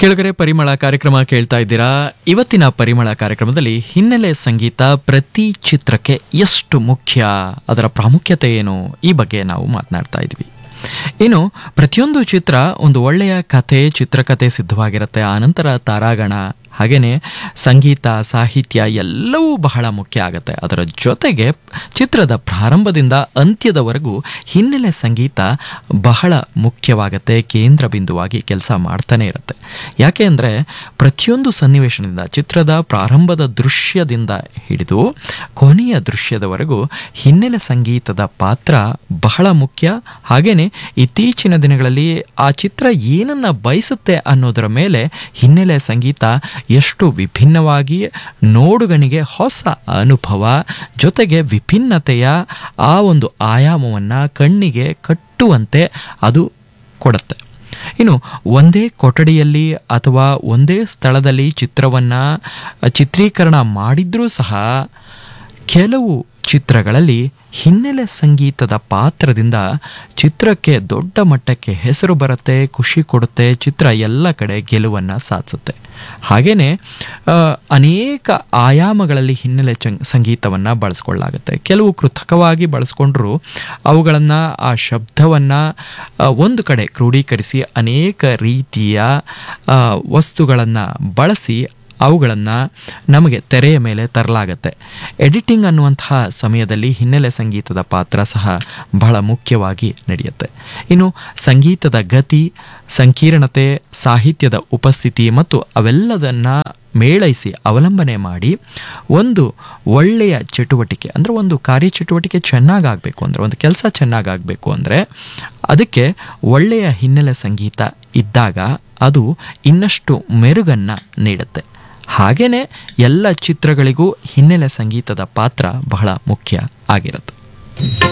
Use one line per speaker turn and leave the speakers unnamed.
ಕೆಳಗರೆ ಪರಿಮಳ ಕಾರ್ಯಕ್ರಮ ಕೇಳ್ತಾ ಇದ್ದೀರಾ ಇವತ್ತಿನ ಪರಿಮಳ ಕಾರ್ಯಕ್ರಮದಲ್ಲಿ ಹಿನ್ನೆಲೆ ಸಂಗೀತ ಪ್ರತಿ ಚಿತ್ರಕ್ಕೆ ಎಷ್ಟು ಮುಖ್ಯ ಅದರ ಪ್ರಾಮುಖ್ಯತೆ ಏನು ಈ ಬಗ್ಗೆ ನಾವು ಮಾತನಾಡ್ತಾ ಇದ್ವಿ ಇನ್ನು ಪ್ರತಿಯೊಂದು ಚಿತ್ರ ಒಂದು ಒಳ್ಳೆಯ ಕಥೆ ಚಿತ್ರಕಥೆ ಸಿದ್ಧವಾಗಿರುತ್ತೆ ಆನಂತರ ತಾರಾಗಣ ಹಾಗೆಯೇ ಸಂಗೀತ ಸಾಹಿತ್ಯ ಎಲ್ಲವೂ ಬಹಳ ಮುಖ್ಯ ಆಗುತ್ತೆ ಅದರ ಜೊತೆಗೆ ಚಿತ್ರದ ಪ್ರಾರಂಭದಿಂದ ಅಂತ್ಯದವರೆಗೂ ಹಿನ್ನೆಲೆ ಸಂಗೀತ ಬಹಳ ಮುಖ್ಯವಾಗುತ್ತೆ ಕೇಂದ್ರ ಬಿಂದುವಾಗಿ ಕೆಲಸ ಮಾಡ್ತಾನೆ ಇರುತ್ತೆ ಯಾಕೆ ಅಂದರೆ ಪ್ರತಿಯೊಂದು ಸನ್ನಿವೇಶದಿಂದ ಚಿತ್ರದ ಪ್ರಾರಂಭದ ದೃಶ್ಯದಿಂದ ಹಿಡಿದು ಕೊನೆಯ ದೃಶ್ಯದವರೆಗೂ ಹಿನ್ನೆಲೆ ಸಂಗೀತದ ಪಾತ್ರ ಬಹಳ ಮುಖ್ಯ ಹಾಗೆಯೇ ಇತ್ತೀಚಿನ ದಿನಗಳಲ್ಲಿ ಆ ಚಿತ್ರ ಏನನ್ನ ಬಯಸುತ್ತೆ ಅನ್ನೋದರ ಮೇಲೆ ಹಿನ್ನೆಲೆ ಸಂಗೀತ ಎಷ್ಟು ವಿಭಿನ್ನವಾಗಿ ನೋಡುಗನಿಗೆ ಹೊಸ ಅನುಭವ ಜೊತೆಗೆ ವಿಭಿನ್ನತೆಯ ಆ ಒಂದು ಆಯಾಮವನ್ನು ಕಣ್ಣಿಗೆ ಕಟ್ಟುವಂತೆ ಅದು ಕೊಡುತ್ತೆ ಇನ್ನು ಒಂದೇ ಕೊಠಡಿಯಲ್ಲಿ ಅಥವಾ ಒಂದೇ ಸ್ಥಳದಲ್ಲಿ ಚಿತ್ರವನ್ನು ಚಿತ್ರೀಕರಣ ಮಾಡಿದ್ರೂ ಸಹ ಕೆಲವು ಚಿತ್ರಗಳಲ್ಲಿ ಹಿನ್ನೆಲೆ ಸಂಗೀತದ ಪಾತ್ರದಿಂದ ಚಿತ್ರಕ್ಕೆ ದೊಡ್ಡ ಮಟ್ಟಕ್ಕೆ ಹೆಸರು ಬರುತ್ತೆ ಖುಷಿ ಕೊಡುತ್ತೆ ಚಿತ್ರ ಎಲ್ಲ ಕಡೆ ಗೆಲುವನ್ನು ಸಾಧಿಸುತ್ತೆ ಹಾಗೆಯೇ ಅನೇಕ ಆಯಾಮಗಳಲ್ಲಿ ಹಿನ್ನೆಲೆ ಚಂ ಸಂಗೀತವನ್ನು ಬಳಸ್ಕೊಳ್ಳಾಗುತ್ತೆ ಕೆಲವು ಕೃತಕವಾಗಿ ಬಳಸ್ಕೊಂಡ್ರು ಅವುಗಳನ್ನು ಆ ಶಬ್ದವನ್ನು ಒಂದು ಕಡೆ ಕ್ರೋಢೀಕರಿಸಿ ಅನೇಕ ರೀತಿಯ ವಸ್ತುಗಳನ್ನು ಬಳಸಿ ಅವುಗಳನ್ನು ನಮಗೆ ತೆರೆಯ ಮೇಲೆ ತರಲಾಗತ್ತೆ ಎಡಿಟಿಂಗ್ ಅನ್ನುವಂತಹ ಸಮಯದಲ್ಲಿ ಹಿನ್ನೆಲೆ ಸಂಗೀತದ ಪಾತ್ರ ಸಹ ಬಹಳ ಮುಖ್ಯವಾಗಿ ನಡೆಯುತ್ತೆ ಇನ್ನು ಸಂಗೀತದ ಗತಿ ಸಂಕೀರ್ಣತೆ ಸಾಹಿತ್ಯದ ಉಪಸ್ಥಿತಿ ಮತ್ತು ಅವೆಲ್ಲದನ್ನು ಮೇಳೈಸಿ ಅವಲಂಬನೆ ಮಾಡಿ ಒಂದು ಒಳ್ಳೆಯ ಚಟುವಟಿಕೆ ಅಂದರೆ ಒಂದು ಕಾರ್ಯಚಟುವಟಿಕೆ ಚೆನ್ನಾಗಾಗಬೇಕು ಅಂದರೆ ಒಂದು ಕೆಲಸ ಚೆನ್ನಾಗಾಗಬೇಕು ಅಂದರೆ ಅದಕ್ಕೆ ಒಳ್ಳೆಯ ಹಿನ್ನೆಲೆ ಸಂಗೀತ ಇದ್ದಾಗ ಅದು ಇನ್ನಷ್ಟು ಮೆರುಗನ್ನು ನೀಡುತ್ತೆ ಹಾಗೆಯೇ ಎಲ್ಲ ಚಿತ್ರಗಳಿಗೂ ಹಿನ್ನೆಲೆ ಸಂಗೀತದ ಪಾತ್ರ ಬಹಳ ಮುಖ್ಯ ಆಗಿರುತ್ತೆ